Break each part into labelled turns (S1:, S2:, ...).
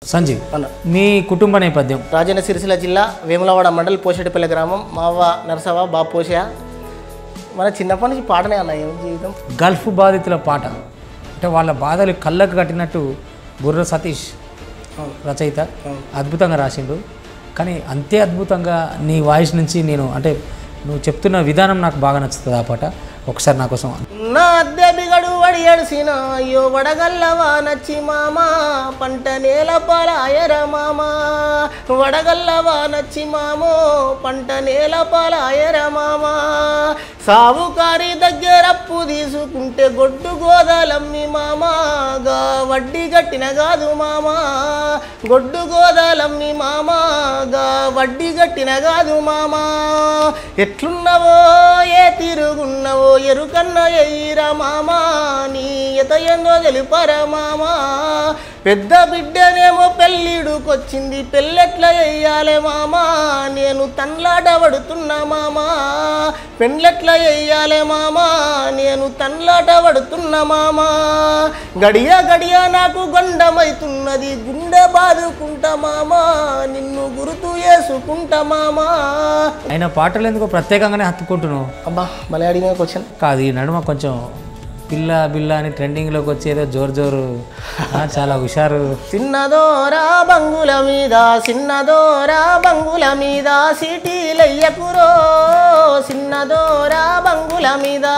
S1: సంజీవ్
S2: అన్న
S1: మీ కుటుంబ నేపథ్యం
S2: రాజన్న సిరిసిల్ల జిల్లా వేములవాడ మండల్ పోషెటిపల్లి గ్రామం మావ నరసవ బాబు పోష మన చిన్నప్పటి నుంచి పాటనే అన్న ఏం జీవితం
S1: గల్ఫ్ బాధితుల పాట అంటే వాళ్ళ బాధలు కళ్ళకు కట్టినట్టు బుర్ర సతీష్ రచయిత అద్భుతంగా రాసిండు కానీ అంతే అద్భుతంగా నీ వాయిస్ నుంచి నేను అంటే నువ్వు చెప్తున్న విధానం నాకు బాగా నచ్చుతుంది ఆ పాట ఒకసారి నా కోసం
S2: నా అద్దె బిగడు వడి ఎడిసిన అయ్యో వడగల్లవా నచ్చి మామ పంట నేల పాలాయర మామ వడగల్లవా నచ్చి మామో పంట నేల పాలాయర మామ సావుకారి దగ్గరప్పు తీసుకుంటే గొడ్డు గోదాలమ్మి మామ గా వడ్డీ కట్టిన కాదు మామ గొడ్డు గోదాలమ్మి మామ గా వడ్డీ కట్టిన కాదు మామ ఎట్లున్నవో ఏ తిరుగున్నవో ఎరుకన్న ఎయ్యిరా మామా నీ ఎత ఏందో తెలుపరా మామా పెద్ద బిడ్డనేమో పెళ్ళిడుకొచ్చింది పెళ్ళెట్ల ఎయ్యాలే మామా నేను తన్లాట పడుతున్నా మామా పెళ్ళెట్ల ఎయ్యాలే మామా నేను తన్లాట పడుతున్నా మామా గడియ గడియ నాకు గొండమైతున్నది గుండె బాదుకుంటా మామా నిన్ను గుర్తు చేసుకుంటా మామా
S1: ఆయన పాటలు ఎందుకో ప్రత్యేకంగానే హత్తుకుంటున్నావు
S2: అబ్బా మళ్ళీ అడిగిన క్వశ్చన్
S1: కాదు ఈ నడుమ కొంచెం పిల్ల బిల్ల అని ట్రెండింగ్లోకి వచ్చేదో జోరు జోరు ఆ, చాలా హుషారు
S2: చిన్నదోరా బంగుల మీద చిన్నదోరా బంగుల మీద సిటీలయ్యకురో చిన్నదోరా బంగుల మీద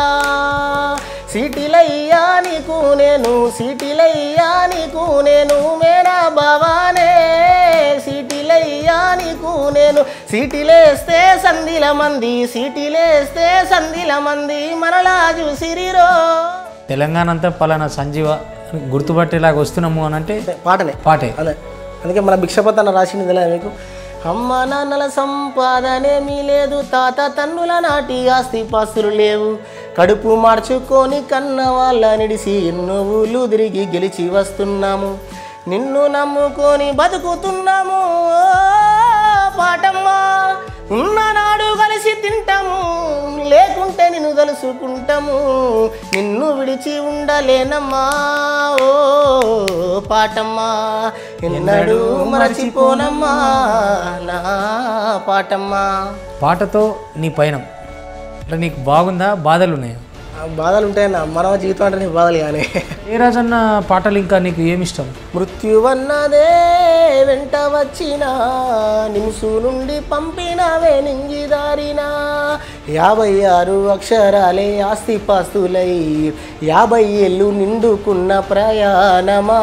S2: సిటీలయ్యా నీకు నేను సిటీలయ్యా నీకు నేను మేరా బావానే సిటీలయ్యా నీకు నేను సిటీలేస్తే సంధిల మంది సిటీలేస్తే సంధిల మంది మరలా చూసిరిరో
S1: తెలంగాణ అంతా పలానా సంజీవ అని గుర్తుపట్టేలాగా వస్తున్నాము అని అంటే
S2: పాటనే
S1: పాటే
S2: అదే అందుకే మన భిక్షపతి అన్న రాసింది తెలియదు మీకు అమ్మ నాన్నల సంపాదనేమీ లేదు తాత తన్నుల నాటి ఆస్తి పాస్తులు లేవు కడుపు మార్చుకొని కన్న వాళ్ళ నిడిసి ఎన్నో ఊళ్ళు తిరిగి గెలిచి వస్తున్నాము నిన్ను నమ్ముకొని బతుకుతున్నాము ఓ పాటమ్మా ఉన్ననాడు కలిసి తింటాము లేకుంటే నిన్ను తలుసుకుంటాము నిన్ను విడిచి ఉండలేనమ్మా ఓ పాటమ్మా ఎన్నడూ మరచిపోనమ్మా నా పాటమ్మా
S1: పాటతో నీ పయనం అంటే నీకు బాగుందా బాధలు ఉన్నాయా
S2: ఆ బాధలు ఉంటాయన్న మనవ జీవితం అంటే నీ బాధలు కానీ
S1: ఏ రాజన్న పాటలు ఇంకా నీకు ఏమి ఇష్టం
S2: మృత్యువన్నదే వెంట వచ్చిన నిముసు నుండి పంపినవే నింగిదారిన యాభై ఆరు అక్షరాలే ఆస్తిపాస్తులై యాభై ఏళ్ళు నిండుకున్న ప్రయాణమా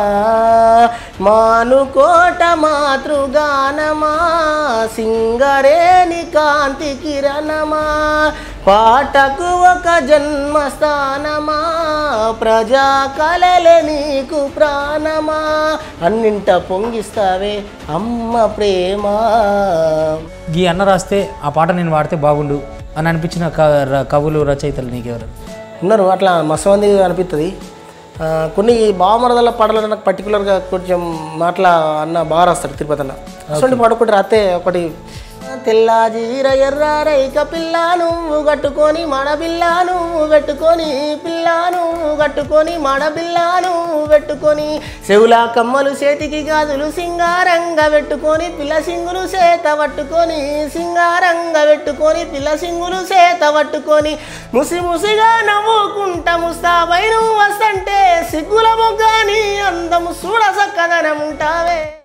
S2: మానుకోట మాతృగానమా సింగరేణి కాంతి కిరణమా పాటకు ఒక జన్మస్థానమా ప్రజా కలలే నీకు ప్రాణమా అన్నింట పొంగిస్తావే అమ్మ ప్రేమ
S1: ఈ అన్న రాస్తే ఆ పాట నేను వాడితే బాగుండు అని అనిపించిన క- ర- కవులు రచయితలు నీకెవరు
S2: ఉన్నారు అట్లా మస్తు మంది అనిపిస్తుంది ఆ, కొన్ని బావమరదల పాటలు నాకు పర్టికులర్గా కొంచెం మాటల అన్న బాగా రాస్తాడు తిరుపతి అన్న అటువంటి పాట ఒకటి రాస్తే ఒకటి తెల్ల జీర ఎర్ర రైక పిల్ల నువ్వు కట్టుకొని మడబిల్ల నువ్వు పెట్టుకొని పిల్ల నువ్వు కట్టుకొని మడబిల్ల నువ్వు పెట్టుకొని చెవుల కమ్మలు చేతికి గాజులు సింగారంగా పెట్టుకొని పిల్ల సింగులు చేత పట్టుకొని సింగారంగా పెట్టుకొని పిల్ల సింగులు చేత పట్టుకొని ముసి ముసిగా నవ్వుకుంటా ముస్తాబై నువ్వు వస్తంటే సిగ్గుల మొగ్గాని అందము చూడ సక్కదనం ఉంటావే